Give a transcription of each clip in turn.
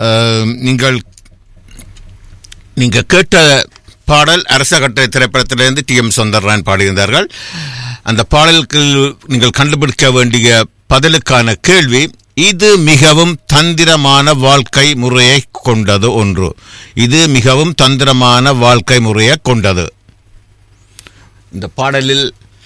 அஹ், நீங்கள் நீங்கள் கேட்ட பாடல் அரச கட்டளை திரைப்படத்திலிருந்து டி எம் சுந்தர்ரான் பாடியிருந்தார்கள் அந்த பாடலுக்கு நீங்கள் கண்டுபிடிக்க வேண்டிய பதிலுக்கான கேள்வி இது மிகவும் தந்திரமான வாழ்க்கை முறையை கொண்டது ஒன்று இது மிகவும் தந்திரமான வாழ்க்கை முறையை கொண்டது இந்த பாடலில்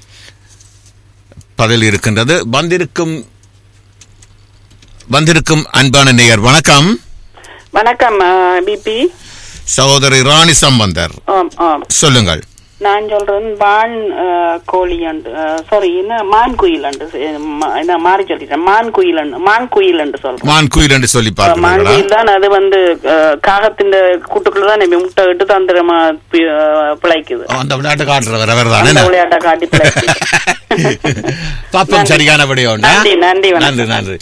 பதில் இருக்கின்றது வந்திருக்கும் வந்திருக்கும் அன்பான நேயர் வணக்கம் வணக்கம் பிபி சகோதரி ராணி சம்பந்தர் ஆம் ஆம் சொல்லுங்கள் நான் சொல்றேன் மான் அஹ், கோழி அண்டு சாரி என்ன மான் குயில் அண்டு என்ன மாறி சொல்லிட்டேன் மான் குயில் அண்டு மான் குயில் அண்டு சொல்றேன் மான் குயில் என்று சொல்லி அஹ், மான் பார்க்கிறீர்களா குயில் தான் அது வந்து அஹ், காகத்தின் கூட்டுக்குள்ள தான் நம்ம முட்டை இட்டு தந்திரமா பி- அஹ், பிழைக்குது அந்த விளையாட்டு காட்டுறவர் அவர் தானே அந்த விளையாட்டை காட்டி பிழைக்குது பாப்பம் நன்றி. சரியான விடையோண்டா நன்றி, நன்றி, வணக்கம். நன்றி நன்றி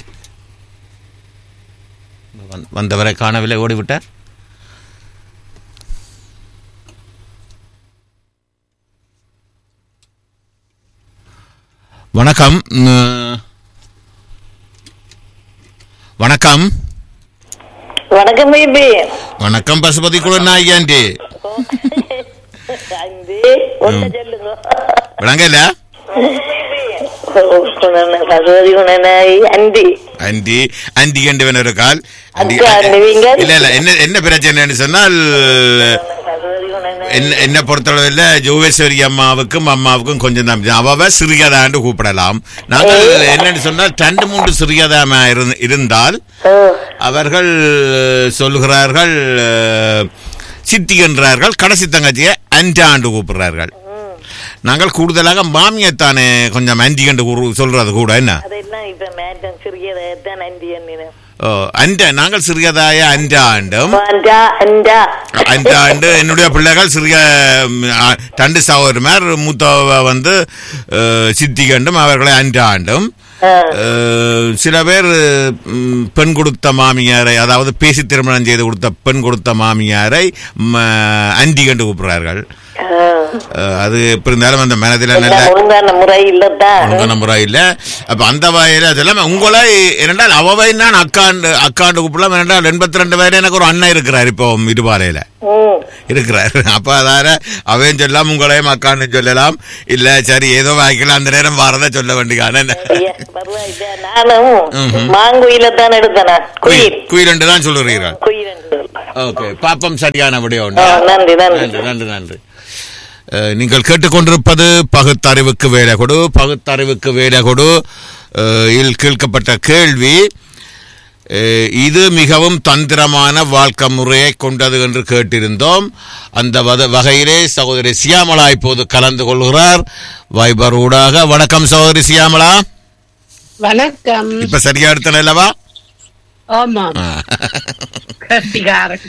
வந்- வந்தவரை காணவில்லை ஓடிவிட்டார் வணக்கம் ம், வணக்கம் வணக்கம் பேபி வணக்கம் பசுபதி குழந்தை நாயகி அஞ்சு ஒண்ணு சொல்லுங்க விளங்கல பசுபதி குணனாய் அண்டி அண்டி அண்டி கண்டுவன் ஒரு கால் அண்டி அக்கா, நீங்க? இல்ல இல்ல என்ன என்ன பிரச்சனைன்னு சொன்னால் பசுபதி குணனாய் என்ன என்ன பொறுத்தளவில் ஜோகேஸ்வரி அம்மாவுக்கும் அம்மாவுக்கும் கொஞ்சம் தான் வித்தியாசம். அவ சிறியதாண்டு கூப்பிடலாம் நாங்கள் என்னன்னு சொன்னால் ரெண்டு மூன்று சிறியதாம இருந்து- இருந்தால் ஓ அவர்கள் சொல்கிறார்கள் அஹ், சித்தி என்றார்கள் கடைசி தங்கச்சியை அஞ்சாண்டு கூப்பிடுறார்கள் நாங்கள் கூடுதலாக மாமியத்தானே கொஞ்சம் அஞ்சி கண்டு கூறு- சொல்றது கூட என்ன அதெல்லாம் இப்ப மேட்டம் சிறியதான் அண்டி எண்ணினேன் ஓ, அண்ட நாங்கள் சிறியதாய அஞ்சாண்டும் அண்டா அண்டா அஞ்சாண்டு என்னுடைய பிள்ளைகள் சிறிய ம், ஆ, ரெண்டு சகோதரமார் மூத்தவ வந்து அஹ், சித்தி கண்டும் அவர்களை அஞ்சாண்டும் அஹ், சில பேர் ம், பெண் கொடுத்த மாமியாரை அதாவது பேசி திருமணம் செய்து கொடுத்த பெண் கொடுத்த மாமியாரை ம, அண்டி கண்டு கூப்பிடுறார்கள் அஹ், அது எப்படி இருந்தாலும் அந்த மனதில் நல்ல ஒழுங்கான முறை இல்லதான் ஒழுங்கான முறை இல்ல அப்ப அந்த வகையில அதெல்லாம் உங்களை என்னென்றால் அவவை நான் அக்காண்டு அக்காண்டு கூப்பிடலாம் என்னென்றால் எண்பத்தி ரெண்டு வயது எனக்கு ஒரு அண்ணன் இருக்கிறார் இப்போ இருபாலையில ம் இருக்கிறார் அப்ப அதால அவையும் சொல்லலாம் உங்களையும் அக்கான்னு சொல்லலாம் இல்ல சரி ஏதோ வாய்க்கலாம் அந்த நேரம் வாரத சொல்ல வேண்டியதான ஐயா, பரவாயில்லை. நானும் மாங்குயில தான் எடுத்தனா குயில் குயில் தான் சொல்லுறீர்கள் குயில் என்று. ஓகே பாப்பம் சரியான விடையோ ஆ, நன்றி நன்றி நன்றி நன்றி நன்றி அஹ், நீங்கள் கேட்டுக்கொண்டிருப்பது பகுத்தறிவுக்கு வேலை கொடு பகுத்தறிவுக்கு வேலை கொடு அஹ், இல் கேட்கப்பட்ட கேள்வி அஹ், இது மிகவும் தந்திரமான வாழ்க்கை முறையை கொண்டது என்று கேட்டிருந்தோம் அந்த வத- வகையிலே சகோதரி சியாமலா இப்போது கலந்து கொள்கிறார் வைபர் ஊடாக வணக்கம் சகோதரி சியாமலா வணக்கம் இப்ப சரியா எடுத்தன அல்லவா ஆமா கட்டிகாரன்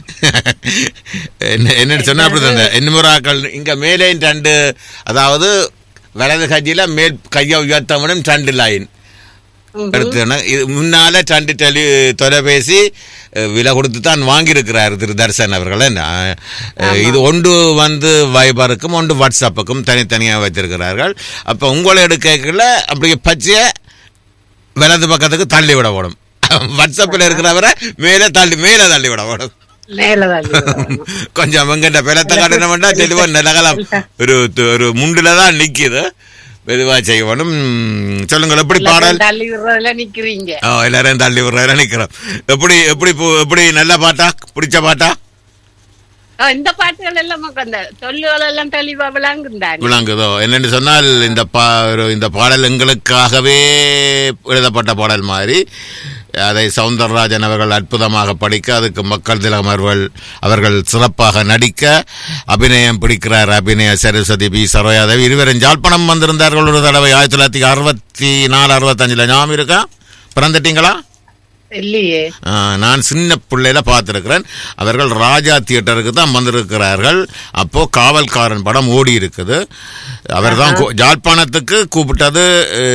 என்ன என்னன்னு சொன்னா அப்படிதான் இந்த எண்முறாக்கள் இங்க மேலே ரெண்டு அதாவது வலது கையில மேல் கையை உயர்த்தவனும் ரெண்டு லைன் எடுத்துனா இது முன்னால ரெண்டு டெலி தொலைபேசி அஹ், விலை கொடுத்து தான் வாங்கியிருக்கிறார் திரு தர்சன் அவர்கள் என்ன அஹ், இது ஒன்று வந்து வைபருக்கும் ஒன்று வாட்ஸ்அப்புக்கும் தனித்தனியாக வச்சிருக்கிறார்கள் அப்போ உங்களை எடுக்கல அப்படியே பச்சைய வலது பக்கத்துக்கு தள்ளி விட வேணும் வாட்ஸ்அப்பில் இருக்கிறவரை மேலே தள்ளி மேலே தள்ளி விட வேணும் மேலதான் கொஞ்சம் வெங்கட்ட பிளத்தை காட்டினோம்னா தெளிவா நிலகலாம் ஒரு ஒரு முண்டுல தான் நிக்குது மெதுவா செய்யணும் சொல்லுங்கள் எப்படி பாடல் தள்ளி விடுறதுல நிக்கிறீங்க ஓ எல்லாரையும் தள்ளி விடுறதுல நிக்கிறோம் எப்படி எப்படி பு- எப்படி நல்ல பாட்டா பிடிச்ச பாட்டா ஆ, இந்த பாட்டுகள் எல்லாம் நமக்கு அந்த சொல்லுகள் எல்லாம் தெளிவா விளங்குந்தாங்க விளங்குதோ என்னன்னு சொன்னால் இந்த பா ஒரு இந்த பாடல் எங்களுக்காகவே எழுதப்பட்ட பாடல் மாதிரி அதை சவுந்தரராஜன் அவர்கள் அற்புதமாக படிக்க அதுக்கு மக்கள் திலகம் அவர்கள் அவர்கள் சிறப்பாக நடிக்க அபிநயம் பிடிக்கிறார் அபிநய சரஸ்வதி பி சரோயாதேவி இருவரும் ஜாழ்ப்பாணம் வந்திருந்தார்கள் ஒரு தடவை ஆயிரத்தி தொள்ளாயிரத்தி அறுபத்தி நாலு அறுபத்தஞ்சில் ஞாபகம் இருக்கா பிறந்துட்டீங்களா இல்லையே ஆ, நான் சின்ன பிள்ளையில பார்த்துருக்கிறேன் அவர்கள் ராஜா தியேட்டருக்கு தான் வந்திருக்கிறார்கள் அப்போ காவல்காரன் படம் ஓடி இருக்குது அவர் தான் ஜாழ்ப்பாணத்துக்கு கூப்பிட்டது அஹ்,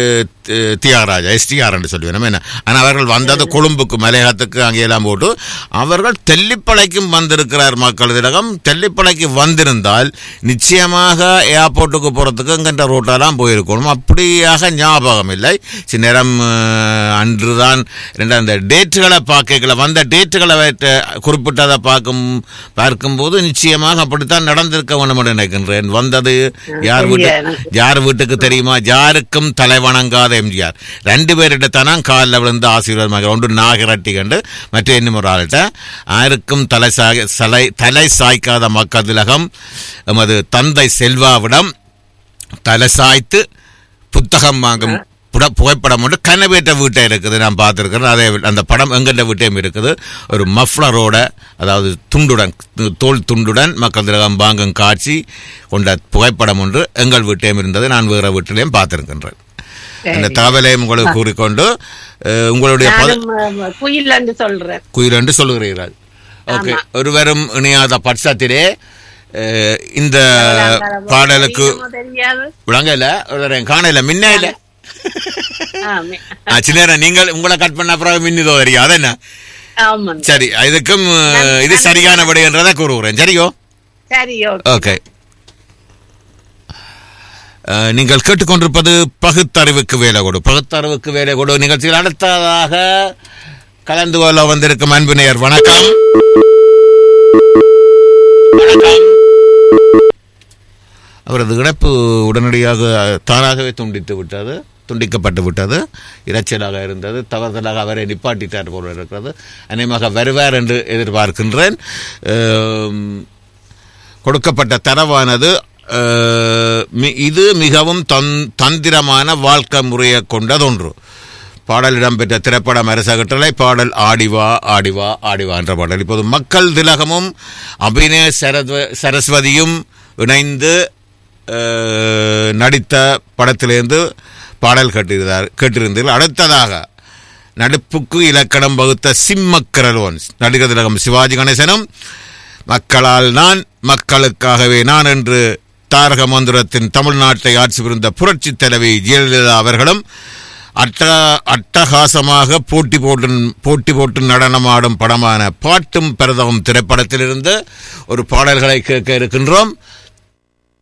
தி- தியாகராஜா எஸ்டிஆர் என்று சொல்லுவேன் என்ன ஆனால் அவர்கள் வந்தது கொழும்புக்கு மலையகத்துக்கு அங்கெல்லாம் போட்டு அவர்கள் தெல்லிப்பளைக்கும் வந்திருக்கிறார் மக்கள் திலகம் தெல்லிப்பளைக்கு வந்திருந்தால் நிச்சயமாக ஏர்போர்ட்டுக்கு போகிறதுக்கு இங்கிட்ட ரோட்டெல்லாம் போயிருக்கணும் அப்படியாக ஞாபகம் இல்லை சில நேரம் அஹ், அன்றுதான் ரெண்டு அந்த டேட்டுகளை பார்க்கல வந்த டேட்டுகளை வைத்து குறிப்பிட்டதை பார்க்கும் பார்க்கும்போது நிச்சயமாக அப்படித்தான் நடந்திருக்க வேண்டும் என்று நினைக்கின்றேன் வந்தது யார் வீட்டு யார் வீட்டுக்கு தெரியுமா யாருக்கும் தலைவணங்காத எம்ஜிஆர் ரெண்டு பேரிடத்தானா காலில் விழுந்து ஆசீர்வாதம் வாங்குறார். ஒன்று நாகரட்டி கண்டு மற்ற இன்னும் ஒரு ஆள்கிட்ட யாருக்கும் தலை சாய் தலை தலை சாய்க்காத மக்கள் திலகம் எமது தந்தை செல்வாவிடம் தலை சாய்த்து புத்தகம் வாங்கும் புட- புகைப்படம் ஒன்று கனவேட்ட வீட்டை இருக்குது நான் பார்த்துருக்கிறேன் அதே வி- அந்த படம் எங்கிட்ட வீட்டையும் இருக்குது ஒரு மஃப்ளரோட அதாவது துண்டுடன் தோல் துண்டுடன் மக்கள் திலகம் வாங்கும் காட்சி கொண்ட புகைப்படம் ஒன்று எங்கள் வீட்டையும் இருந்தது நான் வேறு வீட்டிலையும் பார்த்திருக்கின்றேன் அந்த தகவலையும் உங்களுக்கு கூறிக்கொண்டு அஹ், உங்களுடைய பத நானும் குயில் என்று சொல்றேன் குயில் என்று சொல்லுகிறீர்கள் ஓகே ஒருவரும் இணையாத பட்சத்திலே அஹ், இந்த பாடலுக்கு தெரியுமோ தெரியாது விளங்கல ஒரு காணல மின்ன இல்ல ஆமே. ஆ, சில நேரம் நீங்கள் உங்களை கட் பண்ண அப்புறம் மின்னுதோ தெரியும் அதென்ன ஆமாங்க சரி இதுக்கும் அஹ், இது சரியான விடை என்றதை கூறுகிறேன் சரியோ சரி ஓகே ஓகே அஹ், நீங்கள் கேட்டுக்கொண்டிருப்பது பகுத்தறிவுக்கு வேலை கொடு பகுத்தறிவுக்கு வேலை கொடு நிகழ்ச்சியில் அடுத்ததாக கலந்து கொள்ள வந்திருக்கும் அன்பு நேயர் வணக்கம் வணக்கம் அவரது இழப்பு உடனடியாக தானாகவே துண்டித்து விட்டது துண்டிக்கப்பட்டு விட்டது இரைச்சலாக இருந்தது தவறுதலாக அவரை நிப்பாட்டிட்டார் போல இருக்கிறது அநேகமாக வருவார் என்று எதிர்பார்க்கின்றேன் அம், கொடுக்கப்பட்ட தரவானது அஹ், மி- இது மிகவும் தன் தந்திரமான வாழ்க்கை முறையை கொண்டதொன்று பாடல் இடம்பெற்ற திரைப்படம் அரசகட்டளை பாடல் ஆடிவா ஆடிவா ஆடிவா என்ற பாடல் இப்போது மக்கள் திலகமும் அபிநய சரத்வ சரஸ்வதியும் இணைந்து அஹ், நடித்த படத்திலிருந்து பாடல் கேட்டிருந்தார் கேட்டிருந்தீர்கள் அடுத்ததாக நடிப்புக்கு இலக்கணம் வகுத்த சிம்மக்கரலோன் நடிகர் திலகம் சிவாஜி கணேசனும் மக்களால் நான் மக்களுக்காகவே நான் என்று தாரக மந்திரத்தின் தமிழ்நாட்டை ஆட்சி புரிந்த புரட்சி தலைவி ஜெயலலிதா அவர்களும் அட்ட அட்டகாசமாக போட்டி போட்டு போட்டி போட்டு நடனமாடும் படமான பாட்டும் பிரதமும் திரைப்படத்திலிருந்து ஒரு பாடல்களை கேட்க இருக்கின்றோம்